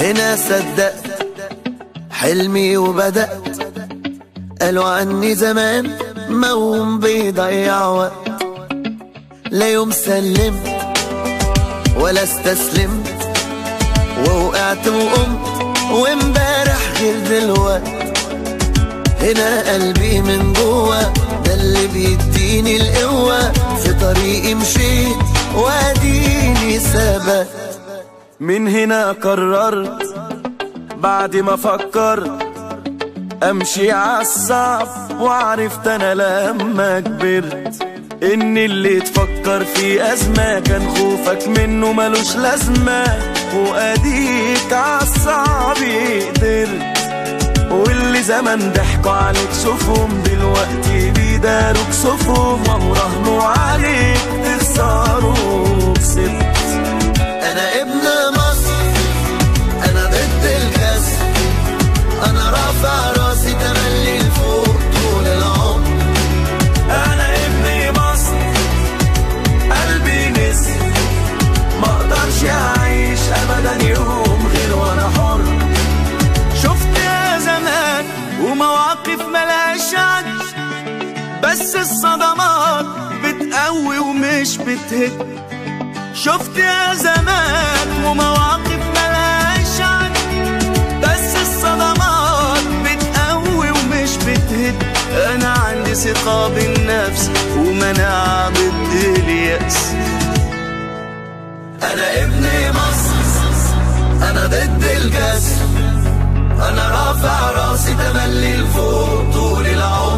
هنا صدقت حلمي وبدأت قالوا عني زمان موم بيضيع وقت لا يوم سلمت ولا استسلمت ووقعت وقمت وامبارح غير دلوقت هنا قلبي من جوه ده اللي بيديني القوة في طريقي مشيت واديني ثبت من هنا قررت بعد ما فكرت امشي عالصعب وعرفت انا لما كبرت ان اللي تفكر في ازمة كان خوفك منه ملوش لازمة واديك عالصعب قدرت واللي زمان ضحكوا عليك شوفهم دلوقتي بيداروا كسوفهم وراهنوا عليك تخسروا كسبت انا ابن مصر انا ضد الكسر انا رافع راسي تملي لفوق طول العمر انا ابن مصر قلبي نسر ما اقدرش اعيش ابدا يوم غير وانا حر شفت يا زمان ومواقف ملهاش عد بس الصدمات بتقوي ومش بتهد شفت يا زمان ومواقف ملهاش عد بس الصدمات بتقوي ومش بتهد انا عندي ثقة بالنفس ومناعة ضد اليأس انا ابن مصر انا ضد الكسر انا رافع راسي تملي لفوق طول العمر